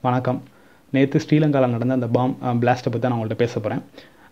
வணக்கம் நேற்று ஸ்ரீலங்காவில் நடந்த அந்த பாம் பிளாஸ்ட்டை பற்றி நான் உங்கள்கிட்ட பேச போகிறேன்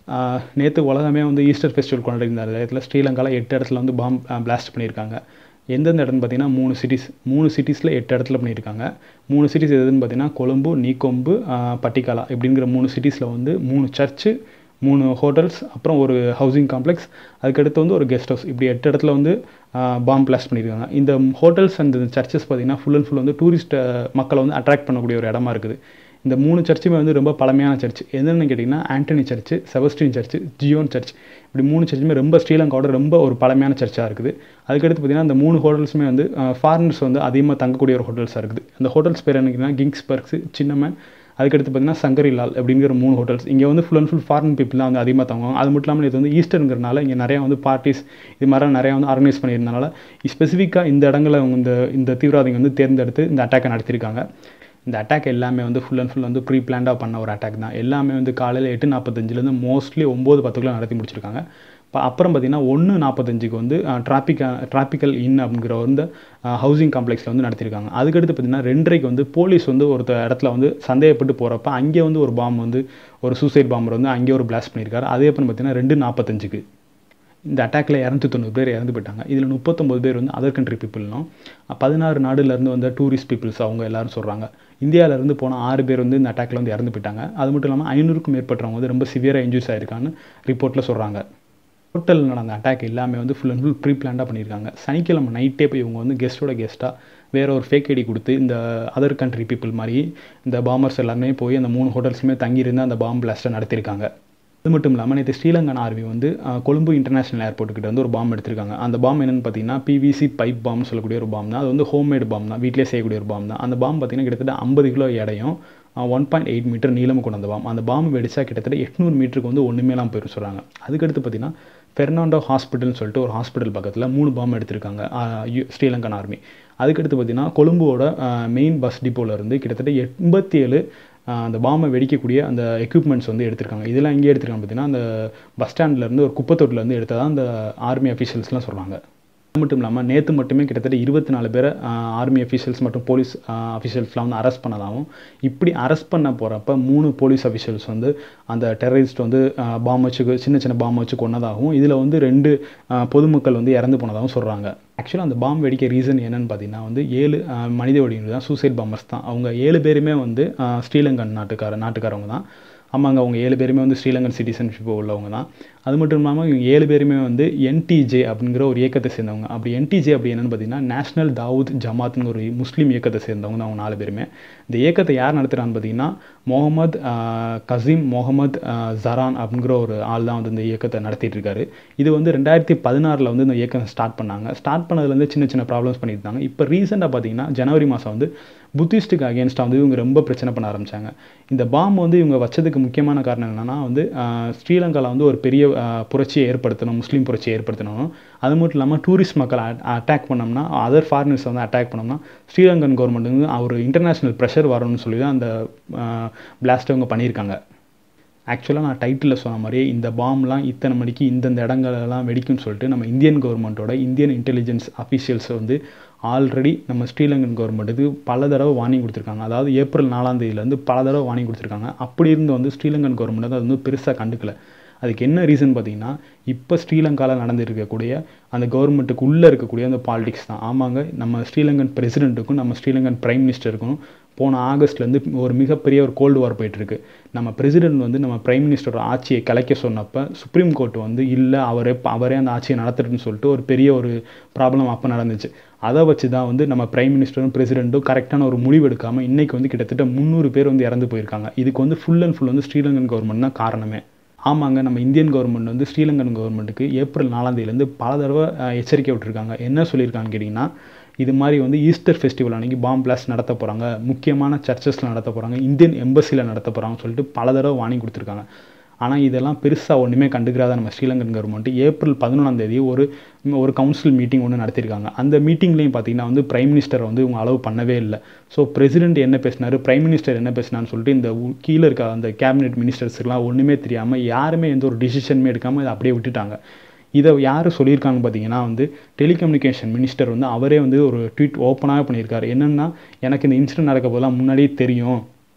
நேற்று உலகமே வந்து ஈஸ்டர் ஃபெஸ்டிவல் கொண்டாடிருந்த இடத்துல ஸ்ரீலங்காவில் எட்டு இடத்துல வந்து பாம் பிளாஸ்ட் பண்ணியிருக்காங்க எந்தெந்த இடம்னு பார்த்தீங்கன்னா மூணு சிட்டிஸ் மூணு சிட்டிஸில் எட்டு இடத்துல பண்ணியிருக்காங்க மூணு சிட்டிஸ் எதுன்னு பார்த்தீங்கன்னா கொழும்பு நீக்கொம்பு பட்டிக்காலா இப்படிங்கிற மூணு சிட்டிஸில் வந்து மூணு சர்ச்சு மூணு ஹோட்டல்ஸ் அப்புறம் ஒரு ஹவுசிங் காம்ப்ளெக்ஸ் அதுக்கடுத்து வந்து ஒரு கெஸ்ட் ஹவுஸ் இப்படி எட்டு இடத்துல வந்து பாம் பிளாஸ்ட் பண்ணியிருக்காங்க இந்த ஹோட்டல்ஸ் அண்ட் சர்ச்சஸ் பார்த்தீங்கன்னா ஃபுல் அண்ட் ஃபுல் வந்து டூரிஸ்ட் மக்களை வந்து அட்ராக்ட் பண்ணக்கூடிய ஒரு இடமா இருக்குது இந்த மூணு சர்ச்சுமே வந்து ரொம்ப பழமையான சர்ச் என்னென்னு கேட்டிங்கன்னா Antony church Sebastian church Zion church இப்படி மூணு சர்ச்சுமே ரொம்ப ஸ்ரீலங்காவோட ரொம்ப ஒரு பழமையான சர்ச்சாக இருக்குது அதுக்கடுத்து பார்த்திங்கன்னா இந்த மூணு ஹோட்டல்ஸுமே வந்து ஃபாரினர்ஸ் வந்து அதிகமாக தங்கக்கூடிய ஒரு ஹோட்டல்ஸாக இருக்குது அந்த ஹோட்டல்ஸ் பேர் என்னன்னா கிங்ஸ் பர்க்ஸ் சின்னமன் அதுக்கடுத்து பார்த்தீங்கன்னா சங்கரிலால் அப்படிங்கிற மூணு ஹோட்டல்ஸ் இங்கே வந்து full and full foreign people வந்து அதிகமாக தங்குவாங்க அது மட்டும் இல்லாமல் இது வந்து ஈஸ்டருங்கிறனால இங்கே நிறையா வந்து பார்ட்டிஸ் இது மாதிரி நிறையா வந்து ஆர்கனைஸ் பண்ணியிருந்தனால ஸ்பெசிஃபிக்காக இந்த இடங்களை அவங்க இந்த இந்த தீவிரவாதிகள் வந்து தேர்ந்தெடுத்து இந்த அட்டாக்கை நடத்தியிருக்காங்க இந்த அட்டாக் எல்லாமே வந்து ஃபுல் அண்ட் ஃபுல் வந்து ப்ரீ பிளான்டாக பண்ண ஒரு அட்டாக் தான் எல்லாமே வந்து காலையில் எட்டு நாற்பத்தஞ்சிலேருந்து மோஸ்ட்லி ஒம்பது பத்துக்குள்ள நடத்தி முடிச்சிருக்காங்க இப்போ அப்புறம் பார்த்தீங்கன்னா ஒன்று நாற்பத்தஞ்சுக்கு வந்து ட்ராபிக் ட்ராபிக்கல் இன் அப்படிங்கிற வந்து ஹவுசிங் காம்ப்ளெக்ஸில் வந்து நடத்திருக்காங்க அதுக்கடுத்து பார்த்தீங்கன்னா ரெண்டரைக்கு வந்து போலீஸ் வந்து ஒரு இடத்துல வந்து சந்தேகப்பட்டு போகிறப்ப அங்கே வந்து ஒரு பாம் வந்து ஒரு சூசைட் பாம்பர் வந்து அங்கே ஒரு பிளாஸ்ட் பண்ணியிருக்காரு அதே அப்புறம் பார்த்தீங்கன்னா ரெண்டு நாற்பத்தஞ்சுக்கு இந்த அட்டாக்ல இரநூத்தி தொண்ணூறு பேர் இறந்து போயிட்டாங்க இதில் முப்பத்தொம்பது பேர் வந்து அதர் கண்ட்ரி பீப்புள்னும் பதினாறு நாடுலேருந்து வந்த டூரிஸ்ட் பீப்புள்ஸ் அவங்க எல்லாரும் சொல்கிறாங்க இந்தியாவிலேருந்து போன ஆறு பேர் வந்து இந்த அட்டாக்ல வந்து இறந்து போயிட்டாங்க அது மட்டும் இல்லாமல் ஐநூறுக்கும் மேற்பட்டவங்க வந்து ரொம்ப சிவியராக இன்ஜூஸ் ஆயிருக்கான்னு ரிப்போர்ட்டில் சொல்கிறாங்க ஹோட்டலில் நடந்த அட்டாக் எல்லாமே வந்து ஃபுல் அண்ட் ஃபுல் ப்ரீ பிளான்டாக பண்ணியிருக்காங்க சனிக்கிழமை நைட்டே போய் இவங்க வந்து கெஸ்ட்டோட கெஸ்ட்டாக வேற ஒரு ஃபேக் ஐடி கொடுத்து இந்த அதர் கண்ட்ரி பீப்புள் மாதிரி இந்த பாம்பர்ஸ் எல்லாருமே போய் அந்த மூணு ஹோட்டல்ஸுமே தங்கியிருந்து அந்த பாம்பு பிளாஸ்ட்டை நடத்தியிருக்காங்க அது மட்டும் இல்லாமல் நேற்று ஸ்ரீலங்கன் ஆர்மி வந்து கொழும்பு இன்டர்நேஷனல் ஏர்போர்ட்டுக்கிட்ட வந்து ஒரு பாம் எடுத்திருக்காங்க அந்த பாம் என்னென்னு பார்த்தீங்கன்னா பிவிசி பைப் பாம்னு சொல்லக்கூடிய ஒரு பாம் தான் அது வந்து ஹோம்மேட் பாம் தான் வீட்டிலே செய்யக்கூடிய ஒரு பாம் தான் அந்த பாம் பார்த்தீங்கன்னா கிட்டத்தட்ட ஐம்பது கிலோ எடையும் ஒன் பாயிண்ட் எயிட் மீட்டர் நீளமும் கொண்டு அந்த பாம் அந்த பாம் வெடிச்சா கிட்டத்தட்ட எட்நூறு மீட்டருக்கு வந்து ஒன்றுமே இல்லாமல் போயிடும் சொல்கிறாங்க அதுக்கடுத்து பார்த்தீங்கன்னா ஃபெர்னாண்டோ ஹாஸ்பிட்டல்னு சொல்லிட்டு ஒரு ஹாஸ்பிட்டல் பக்கத்தில் மூணு பாம் எடுத்திருக்காங்க ஸ்ரீலங்கன் ஆர்மி அதுக்கடுத்து பார்த்தீங்கன்னா கொழும்புவோட மெயின் பஸ் டிப்போலேருந்து கிட்டத்தட்ட எண்பத்தி ஏழு அந்த பாம்பை வெடிக்கக்கூடிய அந்த எக்யூப்மெண்ட்ஸ் வந்து எடுத்திருக்காங்க இதெல்லாம் எங்கே எடுத்திருக்காங்க பார்த்தீங்கன்னா அந்த பஸ் ஸ்டாண்ட்லேருந்து ஒரு குப்பத்தொட்டிலேருந்து எடுத்ததான் அந்த ஆர்மி அஃபீஷியல்ஸ்லாம் சொல்கிறாங்க அது மட்டும் இல்லாமல் நேற்று மட்டுமே கிட்டத்தட்ட இருபத்தி நாலு பேரை ஆர்மி அஃபீஷியல்ஸ் மற்றும் போலீஸ் அஃபீஷியல்ஸ்லாம் வந்து அரெஸ்ட் பண்ணதாகவும் இப்படி அரெஸ்ட் பண்ண போகிறப்ப மூணு போலீஸ் அஃபீஷியல்ஸ் வந்து அந்த டெரரிஸ்ட் வந்து பாம் வச்சு சின்ன சின்ன பாம் வச்சு கொன்னதாகவும் இதில் வந்து ரெண்டு பொதுமக்கள் வந்து இறந்து போனதாகவும் சொல்கிறாங்க ஆக்சுவலாக அந்த பாம்பு வெடிக்க ரீசன் என்னன்னு பார்த்தீங்கன்னா வந்து ஏழு மனித வடிவங்கள் தான் சூசைட் பாம்பர்ஸ் தான் அவங்க ஏழு பேருமே வந்து ஸ்ரீலங்கன் நாட்டுக்கார நாட்டுக்காரவங்க தான் ஆமாங்க அவங்க ஏழு பேருமே வந்து ஸ்ரீலங்கன் சிட்டிசன்ஷிப் உள்ளவங்க தான் அது மட்டும் இல்லாமல் இவங்க ஏழு பேருமே வந்து என்டிஜே அப்படிங்கிற ஒரு இயக்கத்தை சேர்ந்தவங்க அப்படி என்டிஜே அப்படி என்னென்னு பார்த்தீங்கன்னா நேஷனல் தாவூத் ஜமாத்னு ஒரு முஸ்லீம் இயக்கத்தை சேர்ந்தவங்க தான் அவங்க நாலு பேருமே இந்த இயக்கத்தை யார் நடத்துகிறான்னு பார்த்தீங்கன்னா முகமது கசீம் முகமது ஜரான் அப்படிங்கிற ஒரு ஆள் தான் வந்து இந்த இயக்கத்தை நடத்திட்டு இருக்காரு இது வந்து ரெண்டாயிரத்தி பதினாறில் வந்து இந்த இயக்கம் ஸ்டார்ட் பண்ணாங்க ஸ்டார்ட் பண்ணதுலேருந்து சின்ன சின்ன ப்ராப்ளம்ஸ் பண்ணியிருந்தாங்க இப்போ ரீசெண்டாக பார்த்தீங்கன்னா ஜனவரி மாதம் வந்து புத்திஸ்ட்டுக்கு அகேன்ஸ்டாக வந்து இவங்க ரொம்ப பிரச்சனை பண்ண ஆரம்பித்தாங்க இந்த பாம்பு வந்து இவங்க வச்சதுக்கு முக்கியமான காரணம் என்னென்னா வந்து ஸ்ரீலங்காவில் வந்து ஒரு பெரிய புரட்சியை ஏற்படுத்தணும் முஸ்லீம் புரட்சியை ஏற்படுத்தணும் அது மட்டும் இல்லாமல் டூரிஸ்ட் மக்களை அட்டாக் பண்ணோம்னா அதர் ஃபாரினர்ஸ் வந்து அட்டாக் பண்ணோம்னா ஸ்ரீலங்கன் கவர்மெண்ட் வந்து ஒரு இன்டர்நேஷ்னல் ப்ரெஷர் வரணும்னு சொல்லி தான் அந்த பிளாஸ்ட்டை அவங்க பண்ணியிருக்காங்க ஆக்சுவலாக நான் டைட்டிலில் சொன்ன மாதிரியே இந்த பாம்லாம் இத்தனை மணிக்கு இந்தந்த இடங்களெல்லாம் வெடிக்கும்னு சொல்லிட்டு நம்ம இந்தியன் கவர்மெண்ட்டோட இந்தியன் இன்டெலிஜென்ஸ் அஃபீஷியல்ஸ் வந்து ஆல்ரெடி நம்ம ஸ்ரீலங்கன் கவர்மெண்ட்டுக்கு பல தடவை வார்னிங் கொடுத்துருக்காங்க அதாவது ஏப்ரல் நாலாம் தேதியிலேருந்து பல தடவை வார்னிங் கொடுத்துருக்காங்க அப்படி இருந்து வந்து ஸ்ரீலங்கன் கவர்மெண்ட் வந்து அது வந்து பெருசாக கண்டுக்கல அதுக்கு என்ன ரீசன் பார்த்தீங்கன்னா இப்போ ஸ்ரீலங்காவில் நடந்துருக்கக்கூடிய அந்த கவர்மெண்ட்டுக்கு உள்ளே இருக்கக்கூடிய அந்த பாலிடிக்ஸ் தான் ஆமாங்க நம்ம ஸ்ரீலங்கன் பிரசிடென்ட்டுக்கும் நம்ம ஸ்ரீலங்கன் பிரைம் மினிஸ்டருக்கும் போன ஆகஸ்ட்லேருந்து ஒரு மிகப்பெரிய ஒரு கோல்டு வார் போயிட்டுருக்கு நம்ம பிரசிடென்ட் வந்து நம்ம பிரைம் மினிஸ்டரோட ஆட்சியை கலைக்க சொன்னப்போ சுப்ரீம் கோர்ட் வந்து இல்லை அவரே அவரே அந்த ஆட்சியை நடத்துறதுன்னு சொல்லிட்டு ஒரு பெரிய ஒரு ப்ராப்ளம் அப்போ நடந்துச்சு அதை வச்சு தான் வந்து நம்ம பிரைம் மினிஸ்டரும் பிரசிடென்ட்டும் கரெக்டான ஒரு முடிவு எடுக்காமல் இன்றைக்கி வந்து கிட்டத்தட்ட முந்நூறு பேர் வந்து இறந்து போயிருக்காங்க இதுக்கு வந்து ஃபுல் அண்ட் ஃபுல் வந்து ஸ்ரீலங்கன் கவர்மெண்ட் தான் காரணமே ஆமாங்க நம்ம இந்தியன் கவர்மெண்ட் வந்து ஸ்ரீலங்கன் கவர்மெண்ட்டுக்கு ஏப்ரல் நாலாம் தேதியிலேருந்து பல தடவை எச்சரிக்கை விட்டுருக்காங்க என்ன சொல்லியிருக்காங்கன்னு கேட்டிங்கன்னா இது மாதிரி வந்து ஈஸ்டர் ஃபெஸ்டிவல் அன்றைக்கி பாம் பிளாஸ்ட் நடத்த போகிறாங்க முக்கியமான சர்ச்சஸில் நடத்த போகிறாங்க இந்தியன் எம்பசியில் நடத்த போகிறாங்கன்னு சொல்லிட்டு பல தடவை வார்னிங் கொடுத்துருக்காங்க ஆனால் இதெல்லாம் பெருசாக ஒன்றுமே கண்டுக்கிறாத நம்ம ஸ்ரீலங்கன் கவர்மெண்ட் ஏப்ரல் பதினொன்றாம் தேதி ஒரு ஒரு கவுன்சில் மீட்டிங் ஒன்று நடத்தியிருக்காங்க அந்த மீட்டிங்லேயும் பார்த்தீங்கன்னா வந்து பிரைம் மினிஸ்டர் வந்து இவங்க அளவு பண்ணவே இல்லை ஸோ பிரசிடென்ட் என்ன பேசினார் பிரைம் மினிஸ்டர் என்ன பேசினான்னு சொல்லிட்டு இந்த கீழே இருக்க அந்த கேபினெட் மினிஸ்டர்ஸுக்கெலாம் ஒன்றுமே தெரியாமல் யாருமே எந்த ஒரு டிசிஷனுமே எடுக்காமல் இதை அப்படியே விட்டுட்டாங்க இதை யார் சொல்லியிருக்காங்க பார்த்தீங்கன்னா வந்து டெலிகம்யூனிகேஷன் மினிஸ்டர் வந்து அவரே வந்து ஒரு ட்வீட் ஓப்பனாக பண்ணியிருக்காரு என்னென்னா எனக்கு இந்த இன்சிடென்ட் நடக்க போதெல்லாம் முன்னாடியே தெரியும்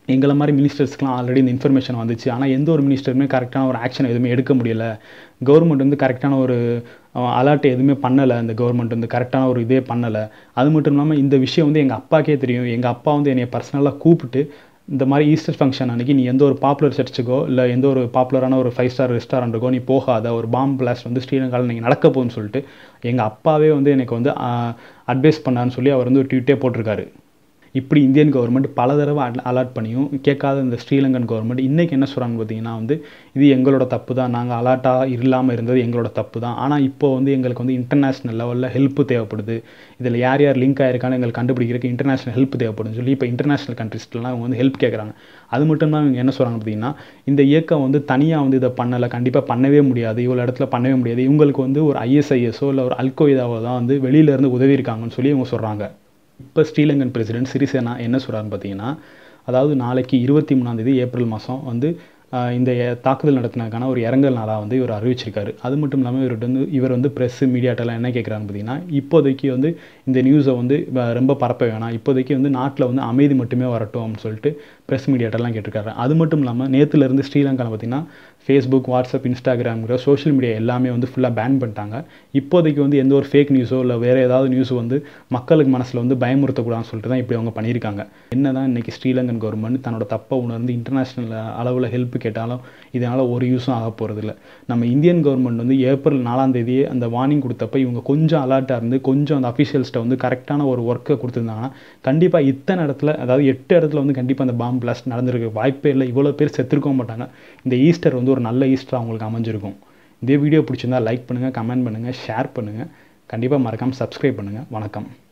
எங்களை மாதிரி மினிஸ்டர்ஸ்க்குலாம் ஆல்ரெடி இந்த இன்ஃபர்மேஷன் வந்துச்சு ஆனால் எந்த ஒரு மினிஸ்டருமே கரெக்டான ஒரு ஆக்ஷன் எதுவுமே எடுக்க முடியல கவர்மெண்ட் வந்து கரெக்டான ஒரு அலர்ட் எதுவுமே பண்ணலை இந்த கவர்மெண்ட் வந்து கரெக்டான ஒரு இதே பண்ணலை அது மட்டும் இல்லாமல் இந்த விஷயம் வந்து எங்கள் அப்பாக்கே தெரியும் எங்கள் அப்பா வந்து என்னை பர்சனலாக கூப்பிட்டு இந்த மாதிரி ஈஸ்டர் ஃபங்க்ஷன் அன்றைக்கி நீ எந்த ஒரு பாப்புலர் சர்ச்சுக்கோ இல்லை எந்த ஒரு பாப்புலரான ஒரு ஃபைவ் ஸ்டார் ரெஸ்டாரண்ட்டுக்கோ நீ போகாத ஒரு பாம் பிளாஸ்ட் வந்து ஸ்ரீலங்காவில் நீங்கள் நடக்க போகுதுன்னு சொல்லிட்டு எங்கள் அப்பாவே வந்து எனக்கு வந்து அட்வைஸ் பண்ணான்னு சொல்லி அவர் வந்து ஒரு ட்வீட்டே போட்டிருக்காரு இப்படி இந்தியன் கவர்மெண்ட் பல தடவை அலாட் பண்ணியும் கேட்காத இந்த ஸ்ரீலங்கன் கவர்மெண்ட் இன்றைக்கி என்ன சொல்கிறாங்க பார்த்தீங்கன்னா வந்து இது எங்களோட தப்பு தான் நாங்கள் அலாட்டாக இல்லாமல் இருந்தது எங்களோட தப்பு தான் ஆனால் இப்போ வந்து எங்களுக்கு வந்து இன்டர்நேஷ்னல் லெவலில் ஹெல்ப் தேவைப்படுது இதில் யார் யார் லிங்க் ஆயிருக்கான்னு எங்களுக்கு கண்டுபிடிக்கிறதுக்கு இன்டர்நேஷ்னல் ஹெல்ப் தேவைப்படுதுன்னு சொல்லி இப்போ இன்டர்நேஷ்னல் கண்ட்ரிஸ்லாம் அவங்க வந்து ஹெல்ப் கேட்குறாங்க அது மட்டும் தான் இவங்க என்ன சொல்கிறாங்க பார்த்தீங்கன்னா இந்த இயக்கம் வந்து தனியாக வந்து இதை பண்ணலை கண்டிப்பாக பண்ணவே முடியாது இவ்வளோ இடத்துல பண்ணவே முடியாது இவங்களுக்கு வந்து ஒரு ஐஎஸ்ஐஎஸோ இல்லை ஒரு அல்கோயிதாவோ தான் வந்து வெளியிலேருந்து உதவி இருக்காங்கன்னு சொல்லி இவங்க சொல்கிறாங்க இப்போ ஸ்ரீலங்கன் பிரசிடென்ட் சிறிசேனா என்ன சொல்கிறாருன்னு பார்த்தீங்கன்னா அதாவது நாளைக்கு இருபத்தி மூணாந்தேதி ஏப்ரல் மாதம் வந்து இந்த தாக்குதல் நடத்தினதுக்கான ஒரு இரங்கல் நாளாக வந்து இவர் அறிவிச்சிருக்காரு அது மட்டும் இல்லாமல் இவர்கிட்ட வந்து இவர் வந்து ப்ரெஸ் மீடியாட்டெல்லாம் என்ன கேட்குறான்னு பார்த்தீங்கன்னா இப்போதைக்கு வந்து இந்த நியூஸை வந்து ரொம்ப பரப்ப வேணாம் இப்போதைக்கு வந்து நாட்டில் வந்து அமைதி மட்டுமே வரட்டும் அப்படின்னு சொல்லிட்டு ப்ரெஸ் மீடியாட்டெல்லாம் கேட்டிருக்காரு அது மட்டும் இல்லாமல் நேற்றுலேருந்து ஸ்ரீலங்காவில் பார்த்தீங்கன்னா ஃபேஸ்புக் வாட்ஸ்அப் இன்ஸ்டாகிராம்ங்கிற சோஷியல் மீடியா எல்லாமே வந்து ஃபுல்லாக பேன் பண்ணிட்டாங்க இப்போதைக்கு வந்து எந்த ஒரு ஃபேக் நியூஸோ இல்லை வேறு ஏதாவது நியூஸ் வந்து மக்களுக்கு மனசில் வந்து பயமுறுத்தக்கூடாதுன்னு சொல்லிட்டு தான் இப்படி அவங்க பண்ணியிருக்காங்க என்ன தான் இன்றைக்கி ஸ்ரீலங்கன் கவர்மெண்ட் தன்னோட தப்பை உணர்ந்து இன்டர்நேஷ்னல் அளவில் ஹெல்ப் கேட்டாலும் இதனால் ஒரு யூஸும் ஆக போகிறதில்ல நம்ம இந்தியன் கவர்மெண்ட் வந்து ஏப்ரல் நாலாம் தேதியே அந்த வார்னிங் கொடுத்தப்ப இவங்க கொஞ்சம் அலர்ட்டாக இருந்து கொஞ்சம் அந்த அஃபிஷியல்ஸ்ட்டை வந்து கரெக்டான ஒரு ஒர்க்கை கொடுத்துருந்தாங்கன்னா கண்டிப்பாக இத்தனை இடத்துல அதாவது எட்டு இடத்துல வந்து கண்டிப்பாக அந்த பாம்பு பிளாஸ்ட் நடந்திருக்க வாய்ப்பே இல்லை இவ்வளோ பேர் செத்துருக்கவும் மாட்டாங்க இந்த ஈஸ்டர் வந்து ஒரு நல்ல ஈஸ்டர் அவங்களுக்கு அமைஞ்சிருக்கும் இதே வீடியோ பிடிச்சிருந்தா லைக் பண்ணுங்கள் கமெண்ட் பண்ணுங்கள் ஷேர் பண்ணுங்கள் கண்டிப்பாக மறக்காமல் சப்ஸ்கிரைப் பண்ணுங்கள் வணக்கம்